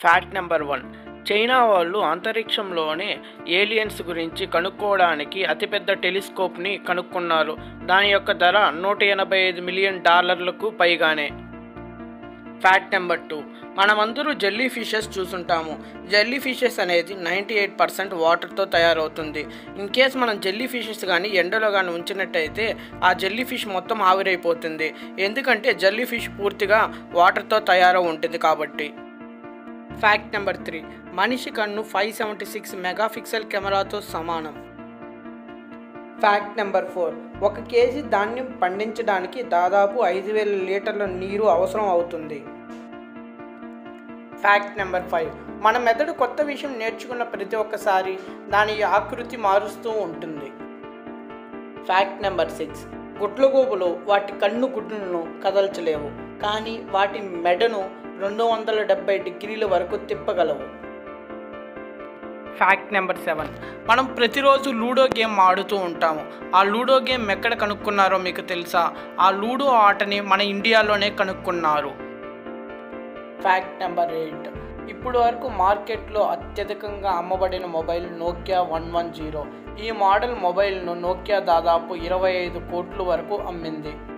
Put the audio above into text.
fact number one China వాళ్ళు అంతరిక్షంలోనే aliens గురించి కనుక్కోవడానికి అతిపెద్ద టెలిస్కోప్ని కనుక్కున్నారు దాని యొక్క ధర నూట ఎనభై ఐదు మిలియన్ డాలర్లకు పైగానే ఫ్యాక్ట్ నెంబర్ టూ మనమందరూ జెల్లీ ఫిషెస్ చూసుంటాము జెల్లీ ఫిషెస్ అనేది నైంటీ ఎయిట్ పర్సెంట్ వాటర్తో తయారవుతుంది ఇన్ కేస్ మనం జెల్లీ ఫిషెస్ కానీ ఎండలో కానీ ఉంచినట్టయితే ఆ జెల్లీ ఫిష్ మొత్తం ఆవిరైపోతుంది ఎందుకంటే జెల్లీ ఫిష్ పూర్తిగా వాటర్తో తయారవు ఉంటుంది కాబట్టి ఫ్యాక్ట్ నెంబర్ త్రీ మనిషి కన్ను ఫైవ్ సెవెంటీ సిక్స్ మెగాపిక్సెల్ కెమెరాతో సమానం ఫ్యాక్ట్ నెంబర్ ఫోర్ ఒక కేజీ ధాన్యం పండించడానికి దాదాపు ఐదు వేల లీటర్ల నీరు అవసరం అవుతుంది ఫ్యాక్ట్ నెంబర్ ఫైవ్ మన మెదడు కొత్త విషయం నేర్చుకున్న ప్రతి ఒక్కసారి దాని ఆకృతి మారుస్తూ ఉంటుంది ఫ్యాక్ట్ నెంబర్ సిక్స్ గుడ్లగూబలు వాటి కన్ను గుడ్లను కదల్చలేవు కానీ వాటి మెడను రెండు వందల డెబ్బై డిగ్రీల వరకు తిప్పగలవు ఫ్యాక్ట్ నెంబర్ సెవెన్ మనం ప్రతిరోజు లూడో గేమ్ ఆడుతూ ఉంటాము ఆ లూడో గేమ్ ఎక్కడ కనుక్కున్నారో మీకు తెలుసా ఆ లూడో ఆటని మన ఇండియాలోనే కనుక్కున్నారు ఫ్యాక్ట్ నెంబర్ ఎయిట్ ఇప్పుడు వరకు మార్కెట్లో అత్యధికంగా అమ్మబడిన mobile Nokia one one zero ఈ మోడల్ మొబైల్ను నోకియా దాదాపు ఇరవై ఐదు కోట్ల వరకు అమ్మింది